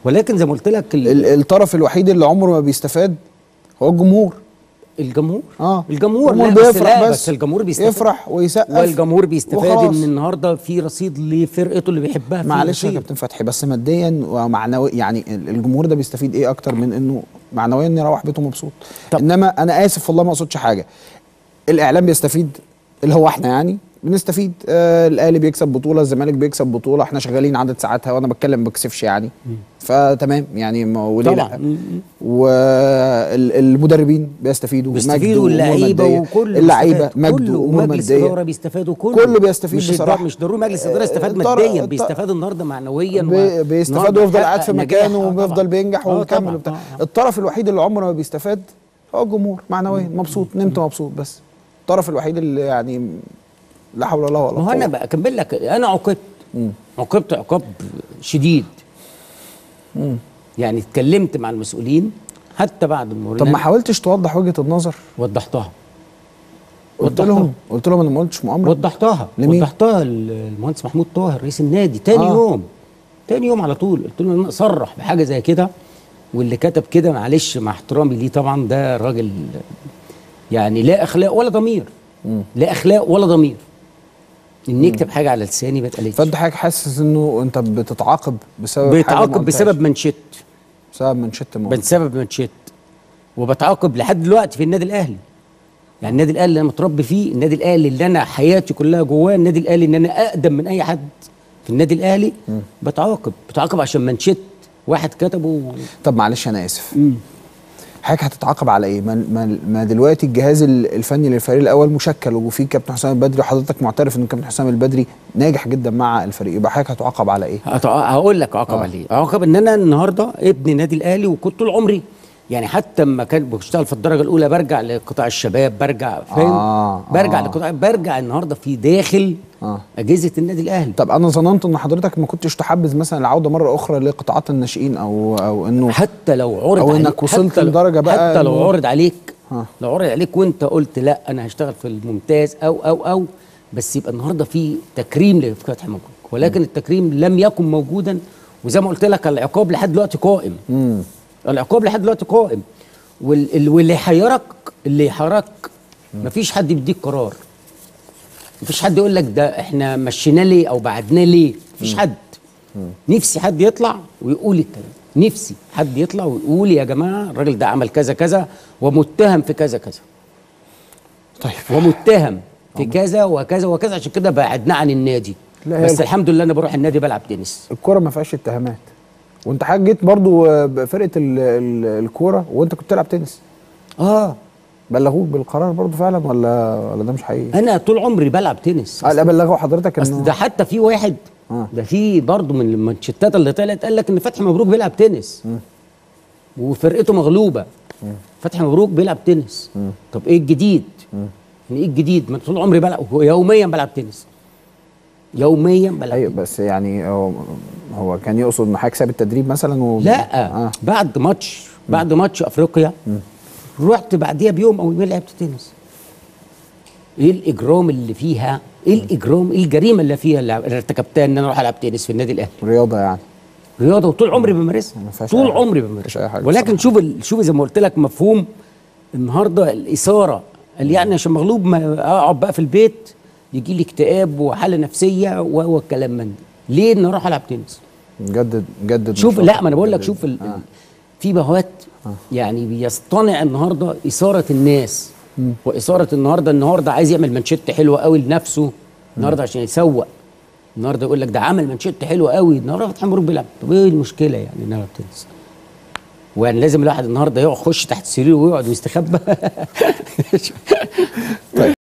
ولكن زي ما قلت لك ال- ال- الطرف الوحيد اللي عمره ما بيستفاد هو الجمهور الجمهور اه الجمهور الجمهور لا بس بيفرح لا بس. بس الجمهور بيستفاد يفرح ويسقف والجمهور بيستفاد وخلاص. ان النهارده في رصيد لفرقته اللي بيحبها في معلش يا رصيد. كابتن فتحي بس ماديا ومعنوي يعني ال- الجمهور ده بيستفيد ايه اكتر من انه معنويا يروح بيته مبسوط طب. انما انا اسف والله ما اقصدش حاجه الاعلام بيستفيد اللي هو احنا يعني بنستفيد آه الاهلي بيكسب بطوله الزمالك بيكسب بطوله احنا شغالين عدد ساعاتها وانا بتكلم ما بكسفش يعني فتمام يعني ما وليه طبعا لا والمدربين بيستفيدوا بيستفيدوا مجد وأمور اللعيبه مادية. وكل اللعيبه مجد كله وامور ومجلس ماديه الاداره بيستفادوا كله كله بيستفيد مش بصراحة. الدار- مش ضروري مجلس الاداره يستفاد الطر- ماديا الطر- بيستفاد النهارده معنويا بي- و- بيستفاد النهاردة ويفضل قاعد بيحقق في نجاح. مكانه آه وبيفضل طبعاً. بينجح آه ويكمل طبعاً. وبتاع آه، آه. الطرف الوحيد اللي عمره ما بيستفاد هو الجمهور معنويا مبسوط نمت مبسوط بس الطرف الوحيد اللي يعني لا حول ولا قوه ما هو انا بقى اكمل لك انا عوقبت عوقبت عقاب شديد يعني اتكلمت مع المسؤولين حتى بعد المباراه طب ما حاولتش توضح وجهه النظر وضحتها قلت وضحتها. لهم قلت لهم انا ما قلتش مؤامره وضحتها لمين؟ وضحتها المهندس محمود طاهر رئيس النادي تاني آه. آه. يوم تاني يوم على طول قلت له انا اصرح بحاجه زي كده واللي كتب كده معلش مع احترامي ليه طبعا ده راجل يعني لا اخلاق ولا ضمير لا اخلاق ولا ضمير ان يكتب حاجه على لساني ما اتقالتش فانت حضرتك حاسس انه انت بتتعاقب بسبب حاجة ما بيتعاقب قلتهاش. بسبب منشط بسبب منشط الموضوع بسبب منشط وبتعاقب لحد دلوقتي في النادي الاهلي يعني النادي الاهلي اللي انا متربي فيه النادي الاهلي اللي انا حياتي كلها جواه النادي الاهلي ان انا اقدم من اي حد في النادي الاهلي بتعاقب بتعاقب عشان منشط واحد كتبه طب معلش انا اسف حضرتك هتتعاقب على ايه؟ ما, ما, ما دلوقتي الجهاز ال- الفني للفريق الاول مشكل وفيه كابتن حسام البدري وحضرتك معترف ان كابتن حسام البدري ناجح جدا مع الفريق يبقى حضرتك هتعاقب على ايه؟ هتع- هقول لك اعاقب آه. عليه اعاقب ان انا النهارده ابن النادي الاهلي وكنت طول عمري يعني حتى لما كان بشتغل في الدرجه الاولى برجع لقطاع الشباب برجع فاهم آه، برجع آه. لقطاع برجع النهارده في داخل آه. اجهزه النادي الاهلي طب انا ظننت ان حضرتك ما كنتش تحبذ مثلا العوده مره اخرى لقطاعات الناشئين او او انه حتى لو عرض أو إنك عليك وصلت حتى لو- لدرجة بقى حتى لو إنه- عرض عليك ها. لو عرض عليك وانت قلت لا انا هشتغل في الممتاز او او او بس يبقى النهارده في تكريم لفتحي مبروك ولكن التكريم لم يكن موجودا وزي ما قلت لك العقاب لحد دلوقتي قائم مم. العقاب لحد دلوقتي قائم وال- ال- واللي يحيرك اللي يحيرك مفيش حد بيديك قرار مفيش حد يقول لك ده احنا مشيناه ليه او بعدناه ليه مفيش حد نفسي حد يطلع ويقول الكلام نفسي حد يطلع ويقول يا جماعه الراجل ده عمل كذا كذا ومتهم في كذا كذا طيب ومتهم في كذا وكذا وكذا عشان كده بعدناه عن النادي لا، هي بس الك- الحمد لله انا بروح النادي بلعب تنس الكوره ما فيهاش اتهامات وانت حضرتك جيت برضو آه، بفرقه ال- ال- الكوره وانت كنت بتلعب تنس اه بلغوك بالقرار برضو فعلا ولا ولا ده مش حقيقي؟ انا طول عمري بلعب تنس اه لا بلغوا حضرتك اصل انه ده حتى في واحد آه. ده في برضه من المانشيتات اللي طلعت قال لك ان فتحي مبروك بيلعب تنس وفرقته مغلوبه فتحي مبروك بيلعب تنس طب ايه الجديد؟ يعني ايه الجديد؟ ما طول عمري بلعب يوميا بلعب تنس يوميا بلعب ايوه تنس. بس يعني هو هو كان يقصد ان حضرتك ساب التدريب مثلا و... لا آه. بعد ماتش بعد ماتش افريقيا رحت بعديها بيوم او يومين لعبت تنس ايه الاجرام اللي فيها ايه الاجرام ايه الجريمه اللي فيها اللي ارتكبتها ان انا اروح العب تنس في النادي الاهلي رياضه يعني رياضه وطول عمري بمارسها ما فيهاش طول أي حاجة. عمري ما فيهاش أي بمارسها حاجة ولكن بصراحة. شوف ال- شوف زي ما قلت لك مفهوم النهارده الاثاره قال يعني عشان مغلوب ما اقعد بقى في البيت يجي لي اكتئاب وحاله نفسيه و- والكلام من ده ليه ان اروح العب تنس جدد جدد شوف نشاطك، لا ما انا بقول لك جدد. شوف ال- آه. ال- في بهوات يعني بيصطنع النهارده اثاره الناس واثاره النهارده النهارده عايز يعمل مانشيت حلوه قوي لنفسه النهارده عشان يسوق النهارده يقول لك ده عمل مانشيت حلوه قوي النهارده فتحي مبروك بيلعب طب ايه المشكله يعني ان انا بتنس ويعني لازم الواحد النهارده يقعد يخش تحت السرير ويقعد ويستخبى